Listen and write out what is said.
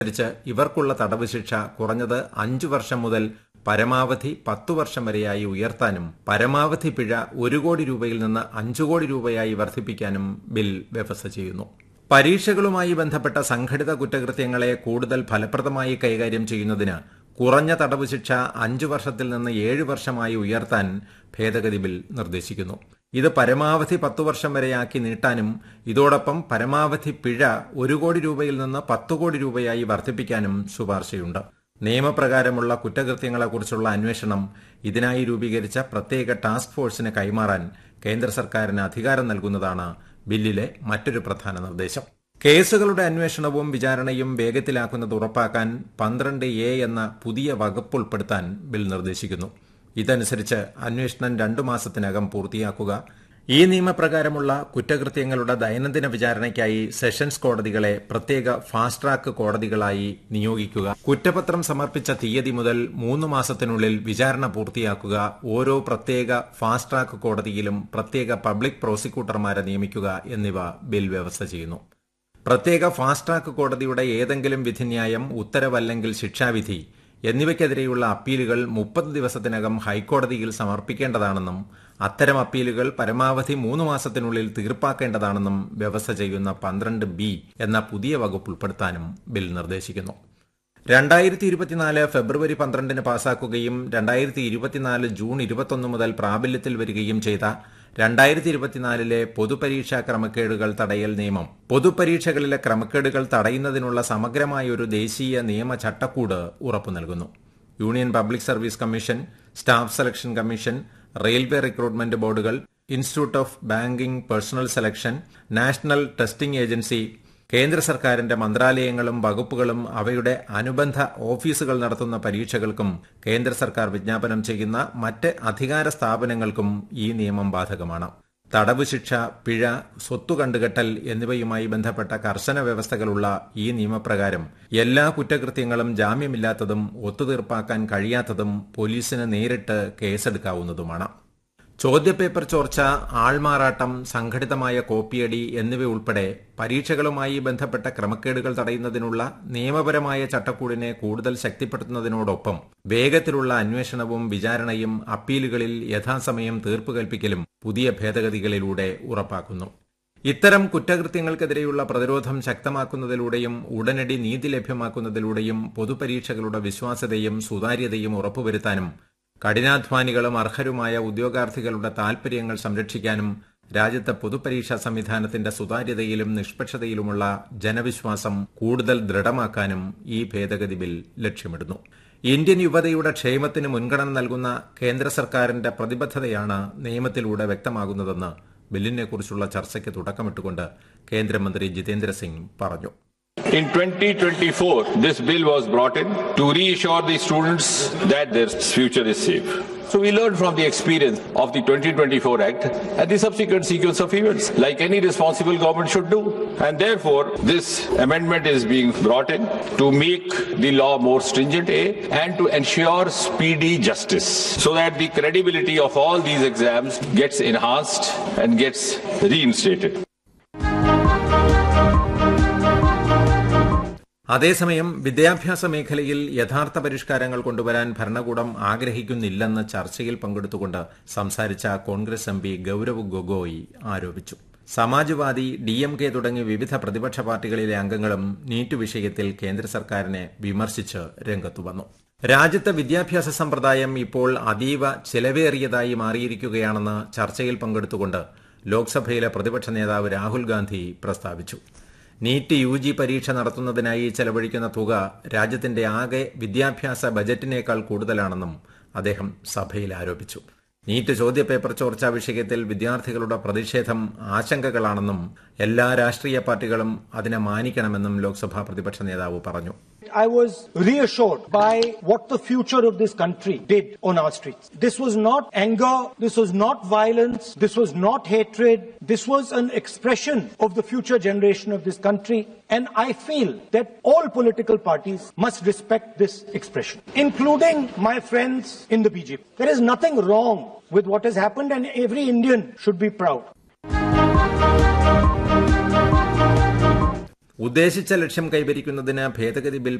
അനുസരിച്ച് ഇവർക്കുള്ള തടവ് ശിക്ഷ കുറഞ്ഞത് അഞ്ചു വർഷം മുതൽ പരമാവധി പത്തു വർഷം വരെയായി ഉയർത്താനും പരമാവധി പിഴ ഒരു കോടി രൂപയിൽ നിന്ന് അഞ്ചു കോടി രൂപയായി വർദ്ധിപ്പിക്കാനും ബിൽ വ്യവസ്ഥ ചെയ്യുന്നു പരീക്ഷകളുമായി ബന്ധപ്പെട്ട സംഘടിത കുറ്റകൃത്യങ്ങളെ കൂടുതൽ ഫലപ്രദമായി കൈകാര്യം ചെയ്യുന്നതിന് കുറഞ്ഞ തടവ് ശിക്ഷ അഞ്ചു വർഷത്തിൽ നിന്ന് ഏഴ് വർഷമായി ഉയർത്താൻ ഭേദഗതി ബിൽ നിർദ്ദേശിക്കുന്നു ഇത് പരമാവധി പത്തു വർഷം വരെയാക്കി നീട്ടാനും ഇതോടൊപ്പം പരമാവധി പിഴ ഒരു കോടി രൂപയിൽ നിന്ന് പത്തു കോടി രൂപയായി വർദ്ധിപ്പിക്കാനും ശുപാർശയുണ്ട് നിയമപ്രകാരമുള്ള കുറ്റകൃത്യങ്ങളെക്കുറിച്ചുള്ള അന്വേഷണം ഇതിനായി രൂപീകരിച്ച പ്രത്യേക ടാസ്ക് ഫോഴ്സിന് കൈമാറാൻ കേന്ദ്ര സർക്കാരിന് അധികാരം നൽകുന്നതാണ് ബില്ലിലെ മറ്റൊരു പ്രധാന നിർദ്ദേശം കേസുകളുടെ അന്വേഷണവും വിചാരണയും വേഗത്തിലാക്കുന്നത് ഉറപ്പാക്കാൻ പന്ത്രണ്ട് എ എന്ന പുതിയ വകുപ്പ് ഉൾപ്പെടുത്താൻ ബിൽ നിർദ്ദേശിക്കുന്നു ഇതനുസരിച്ച് അന്വേഷണം രണ്ടു മാസത്തിനകം പൂർത്തിയാക്കുക ഈ നിയമപ്രകാരമുള്ള കുറ്റകൃത്യങ്ങളുടെ ദൈനംദിന വിചാരണയ്ക്കായി സെഷൻസ് കോടതികളെ പ്രത്യേക ഫാസ്റ്റ് ട്രാക്ക് കോടതികളായി നിയോഗിക്കുക കുറ്റപത്രം സമർപ്പിച്ച തീയതി മുതൽ മൂന്ന് മാസത്തിനുള്ളിൽ വിചാരണ പൂർത്തിയാക്കുക ഓരോ പ്രത്യേക ഫാസ്റ്റ് ട്രാക്ക് കോടതിയിലും പ്രത്യേക പബ്ലിക് പ്രോസിക്യൂട്ടർമാരെ നിയമിക്കുക എന്നിവ ബിൽ വ്യവസ്ഥ ചെയ്യുന്നു പ്രത്യേക ഫാസ്റ്റ് ട്രാക്ക് കോടതിയുടെ ഏതെങ്കിലും വിധിന്യായം ഉത്തരവല്ലെങ്കിൽ ശിക്ഷാവിധി എന്നിവയ്ക്കെതിരെയുള്ള അപ്പീലുകൾ മുപ്പത് ദിവസത്തിനകം ഹൈക്കോടതിയിൽ സമർപ്പിക്കേണ്ടതാണെന്നും അത്തരം അപ്പീലുകൾ പരമാവധി മൂന്ന് മാസത്തിനുള്ളിൽ തീർപ്പാക്കേണ്ടതാണെന്നും വ്യവസ്ഥ ചെയ്യുന്ന പന്ത്രണ്ട് ബി എന്ന പുതിയ വകുപ്പ് ഉൾപ്പെടുത്താനും ബിൽ നിർദ്ദേശിക്കുന്നു രണ്ടായിരത്തി ഇരുപത്തിനാല് ഫെബ്രുവരി പന്ത്രണ്ടിന് പാസാക്കുകയും രണ്ടായിരത്തി ഇരുപത്തിനാല് ജൂൺ ഇരുപത്തൊന്ന് മുതൽ പ്രാബല്യത്തിൽ വരികയും ചെയ്ത രണ്ടായിരത്തി ഇരുപത്തിനാലിലെ പൊതുപരീക്ഷാ ക്രമക്കേടുകൾ തടയൽ നിയമം പൊതുപരീക്ഷകളിലെ ക്രമക്കേടുകൾ തടയുന്നതിനുള്ള സമഗ്രമായ ഒരു ദേശീയ നിയമ ചട്ടക്കൂട് ഉറപ്പു നൽകുന്നു union public service commission staff selection commission railway recruitment ബോർഡുകൾ institute of banking personnel selection national testing agency കേന്ദ്ര സർക്കാരിന്റെ മന്ത്രാലയങ്ങളും വകുപ്പുകളും അവയുടെ അനുബന്ധ ഓഫീസുകൾ നടത്തുന്ന പരീക്ഷകൾക്കും കേന്ദ്ര സർക്കാർ വിജ്ഞാപനം ചെയ്യുന്ന മറ്റ് അധികാര സ്ഥാപനങ്ങൾക്കും ഈ നിയമം ബാധകമാണ് തടവ് ശിക്ഷ പിഴ സ്വത്തു കണ്ടുകെട്ടൽ എന്നിവയുമായി ബന്ധപ്പെട്ട കർശന വ്യവസ്ഥകളുള്ള ഈ നിയമപ്രകാരം എല്ലാ കുറ്റകൃത്യങ്ങളും ജാമ്യമില്ലാത്തതും ഒത്തുതീർപ്പാക്കാൻ കഴിയാത്തതും പോലീസിന് നേരിട്ട് കേസെടുക്കാവുന്നതുമാണ് ചോദ്യപേപ്പർ ചോർച്ച ആൾമാറാട്ടം സംഘടിതമായ കോപ്പിയടി എന്നിവയുൾപ്പെടെ പരീക്ഷകളുമായി ബന്ധപ്പെട്ട ക്രമക്കേടുകൾ തടയുന്നതിനുള്ള നിയമപരമായ ചട്ടക്കൂടിനെ കൂടുതൽ ശക്തിപ്പെടുത്തുന്നതിനോടൊപ്പം വേഗത്തിലുള്ള അന്വേഷണവും വിചാരണയും അപ്പീലുകളിൽ യഥാസമയം തീർപ്പ് കൽപ്പിക്കലും പുതിയ ഭേദഗതികളിലൂടെ ഉറപ്പാക്കുന്നു ഇത്തരം കുറ്റകൃത്യങ്ങൾക്കെതിരെയുള്ള പ്രതിരോധം ശക്തമാക്കുന്നതിലൂടെയും ഉടനടി നീതി ലഭ്യമാക്കുന്നതിലൂടെയും പൊതുപരീക്ഷകളുടെ വിശ്വാസ്യതയും സുതാര്യതയും ഉറപ്പുവരുത്താനും കഠിനാധ്വാനികളും അർഹരുമായ ഉദ്യോഗാർത്ഥികളുടെ താൽപര്യങ്ങൾ സംരക്ഷിക്കാനും രാജ്യത്തെ പൊതുപരീക്ഷാ സംവിധാനത്തിന്റെ സുതാര്യതയിലും നിഷ്പക്ഷതയിലുമുള്ള ജനവിശ്വാസം കൂടുതൽ ദൃഢമാക്കാനും ഈ ഭേദഗതി ബിൽ ലക്ഷ്യമിടുന്നു ഇന്ത്യൻ യുവതയുടെ ക്ഷേമത്തിന് മുൻഗണന നൽകുന്ന കേന്ദ്ര സർക്കാരിന്റെ പ്രതിബദ്ധതയാണ് നിയമത്തിലൂടെ വ്യക്തമാകുന്നതെന്ന് ബില്ലിനെക്കുറിച്ചുള്ള ചർച്ചയ്ക്ക് തുടക്കമിട്ടുകൊണ്ട് കേന്ദ്രമന്ത്രി ജിതേന്ദ്ര സിംഗ് പറഞ്ഞു In 2024, this bill was brought in to reassure the students that their future is safe. So we learned from the experience of the 2024 Act and the subsequent sequence of events, like any responsible government should do. And therefore, this amendment is being brought in to make the law more stringent, A, and to ensure speedy justice, so that the credibility of all these exams gets enhanced and gets reinstated. അതേസമയം വിദ്യാഭ്യാസ മേഖലയിൽ യഥാർത്ഥ പരിഷ്കാരങ്ങൾ കൊണ്ടുവരാൻ ഭരണകൂടം ആഗ്രഹിക്കുന്നില്ലെന്ന് ചർച്ചയിൽ പങ്കെടുത്തുകൊണ്ട് സംസാരിച്ച Congress M P Gaurav Gogoi ആരോപിച്ചു സമാജ്വാദി ഡി എം കെ തുടങ്ങി വിവിധ പ്രതിപക്ഷ പാർട്ടികളിലെ അംഗങ്ങളും നീറ്റ് വിഷയത്തിൽ കേന്ദ്ര സർക്കാരിനെ വിമർശിച്ച് രംഗത്തു വന്നു രാജ്യത്തെ വിദ്യാഭ്യാസ സമ്പ്രദായം ഇപ്പോൾ അതീവ ചെലവേറിയതായി മാറിയിരിക്കുകയാണെന്ന് ചർച്ചയിൽ പങ്കെടുത്തുകൊണ്ട് ലോക്സഭയിലെ പ്രതിപക്ഷ നേതാവ് രാഹുൽ ഗാന്ധി പ്രസ്താവിച്ചു നീറ്റ് യു ജി പരീക്ഷ നടത്തുന്നതിനായി ചെലവഴിക്കുന്ന തുക രാജ്യത്തിന്റെ ആകെ വിദ്യാഭ്യാസ ബജറ്റിനേക്കാൾ കൂടുതലാണെന്നും അദ്ദേഹം സഭയിൽ ആരോപിച്ചു നീറ്റ് ചോദ്യപേപ്പർ ചോർച്ചാ വിഷയത്തിൽ വിദ്യാർത്ഥികളുടെ പ്രതിഷേധം ആശങ്കകളാണെന്നും എല്ലാ രാഷ്ട്രീയ പാർട്ടികളും അതിനെ മാനിക്കണമെന്നും ലോക്സഭാ പ്രതിപക്ഷ നേതാവ് പറഞ്ഞു I was reassured by what the future of this country did on our streets. This was not anger, this was not violence, this was not hatred, this was an expression of the future generation of this country. And I feel that all political parties must respect this expression, including my friends in the BJP. There is nothing wrong with what has happened, and every Indian should be proud. ഉദ്ദേശിച്ച ലക്ഷ്യം കൈവരിക്കുന്നതിന് ഭേദഗതി bill